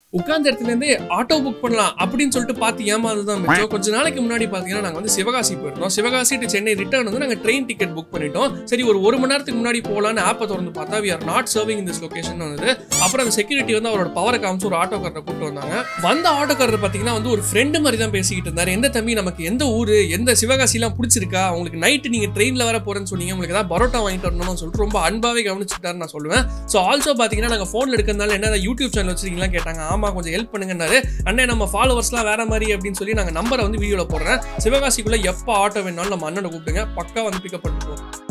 உட்கார்ந்த இடத்துல இருந்தே ஆட்டோ புக் பண்ணலாம் அப்படின்னு சொல்லிட்டு பார்த்து ஏமாந்ததுதான் மிச்சம் கொஞ்ச நாளைக்கு முன்னாடி பார்த்தீங்கன்னா நாங்கள் வந்து சிவகாசி போயிருந்தோம் சிவகாசி டு சென்னை ரிட்டர்ன் வந்து நாங்கள் ட்ரெயின் டிக்கெட் புக் பண்ணிட்டோம் சரி ஒரு ஒரு மணி நேரத்துக்கு முன்னாடி போகலான்னு ஆப்பை திறந்து பார்த்தா we are not serving in this location வந்தது அப்புறம் அந்த செக்யூரிட்டி வந்து அவரோட பவரை காமிச்சு ஒரு ஆட்டோக்காரரை கூப்பிட்டு வந்தாங்க வந்த ஆட்டோக்காரர் பார்த்தீங்கன்னா வந்து ஒரு ஃப்ரெண்டு மாதிரி தான் பேசிக்கிட்டு இருந்தாரு எந்த தம்பி நமக்கு எந்த ஊரு எந்த சிவகாசிலாம் பிடிச்சிருக்கா உங்களுக்கு நைட்டு நீங்க ட்ரெயின்ல வர போறேன்னு சொன்னீங்க உங்களுக்கு ஏதாவது பரோட்டா வாங்கிட்டு வரணும்னு சொல்லிட்டு ரொம்ப அன்பாவே கவனிச்சுட்டாரு நான் சொல்லுவேன் ஸோ ஆல்சோ பார்த்தீங்கன்னா நாங்கள் ஃபோனில் எடுக்கிறதுனால என்ன யூடியூப் சேனல் வச்சிருக்கீங்களா கேட்டாங்க ஆமா கொஞ்சம் ஹெல்ப் பண்ணுங்கன்னாரு அண்ணே நம்ம ஃபாலோவர்ஸ்லாம் வேற மாதிரி அப்படின்னு சொல்லி நாங்கள் நம்பரை வந்து வீடியோவில் போடுறேன் சிவகாசிக்குள்ள எப்போ ஆட்டோ வேணாலும் நம்ம அண்ணனை கூப்பிடுங்க பக்கா வந்து பிக்கப் பண்ணிட்டு போவோம்